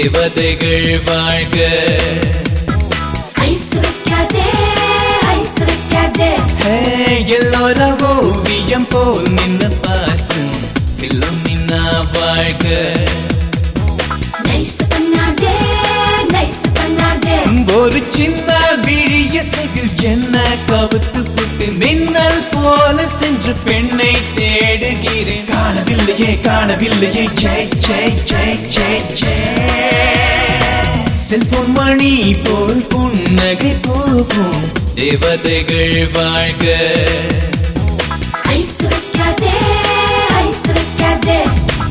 தேவதைகள் வாழ்க ஐஸ் வைக்காதே ஐஸ் வைக்காதே ஹே, எல்லோர ஓவியம் போல் நின்று பார்க்கும் பிலோமினா வாழ்க நைஸ் பண்ணாதே நைஸ் பண்ணாதே ஒரு சின்ன விழிய செகில் என்ன கவுத்து புட்டு மின்னல் போல சென்று பெண்ணை தேடுகிறேன் காணவில்லையே காணவில்லையே ஜெய் ஜெய் ஜெய் ஜெய் ஜெய் செல்போன் மணி போல் புன்னகை போகும் தேவதைகள் வாழ்க ஐஸ் வைக்காதே ஐஸ் வைக்காதே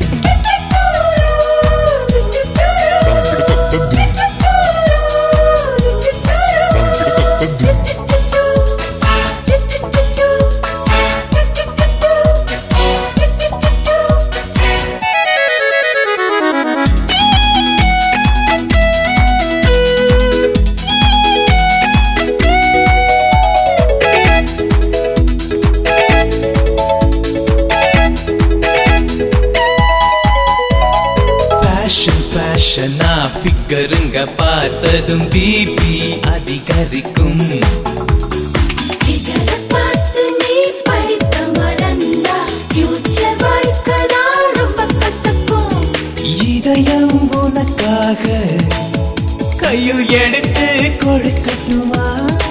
ஃபேஷன் ஃபேஷனா ஃபிகருங்க பார்த்ததும் பிபி அதிகரிக்கும் இதழ பார்த்து நீ படிப்ப மறந்தா future வாழ்க்கைதான் ரொம்ப கசக்கும் இதயம் உனக்காக கையில் எடுத்து கொடுக்கட்டுமா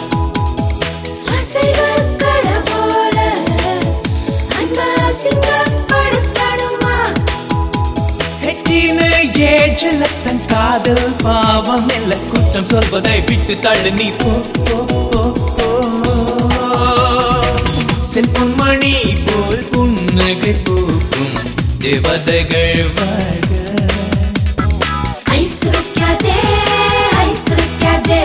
அசைவ கடவோல அன்ப அசிங்கப்படுத்தணுமா ஹெட்டின ஏஜல தன் காதல் பாவம் இல்ல குற்றம் சொல்வதை விட்டு தள்ளு நீ போ போ போ போ செல்பொன் மணி போல் புன்னகை பூக்கும் தேவதைகள் வாழ்க ஐஸ் வைக்காதே ஐஸ் வைக்காதே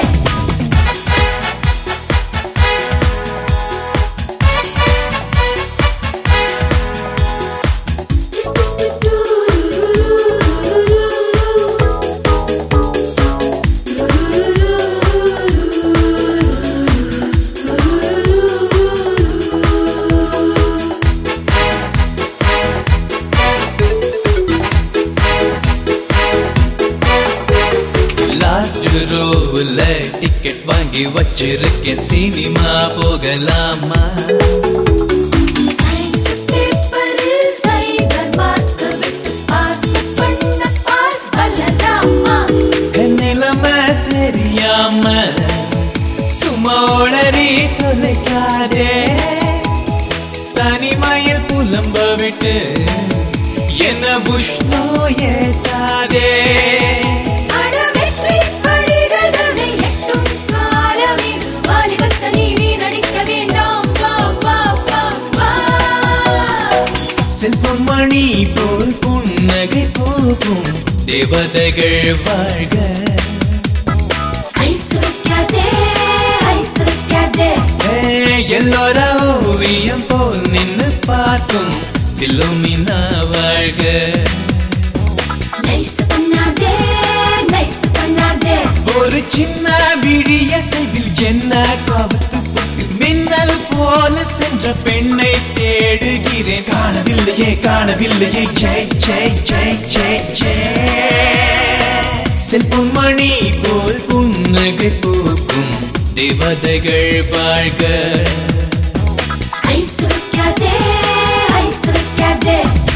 லாஸ்ட் ரோவில் டிக்கெட் வாங்கி வச்சிருக்கேன் சினிமா போகலாமா சயின்ஸ் பேப்பரில் சைபர் மார்க்க விட்டு பாஸ் பண்ண பாஸ் பலராமா என் நிலைமை தெரியாம சும்மா உளறி தொலைக்காதே தனிமையில் புலம்ப விட்டு என்ன புஷ்ணோ ஏத்தாதே அட வெற்றி படிகள் தன்னை எட்டும் காலமிது வாலிபத்த நீ வீணடிக்க வேண்டாம் வா வா வா வா செல்போன் மணி போல் புன்னகை போகும் தேவதைகள் வாழ்க ஐஸ் வைக்காதே ஐஸ் வைக்காதே ஏய், எல்லோர ஓவியம் போல் நின்னு பார்க்கும் பிலோமினா வாழ்க நைஸ் பண்ணாதே நைஸ் பண்ணாதே ஒரு சின்ன விடிய செய்வில் என்ன கவுத்து போட்டு மின்னல் போல சென்ற பெண்ணை தேடுகிறேன் காணவில்லையே காணவில்லையே ஜெய் ஜெய் ஜெய் ஜெய் ஜெய் செல்போன் மணி போல் புன்னகை பூக்கும் தேவதைகள் வாழ்க ஐஸ் வைக்காதே ஐஸ் வைக்காதே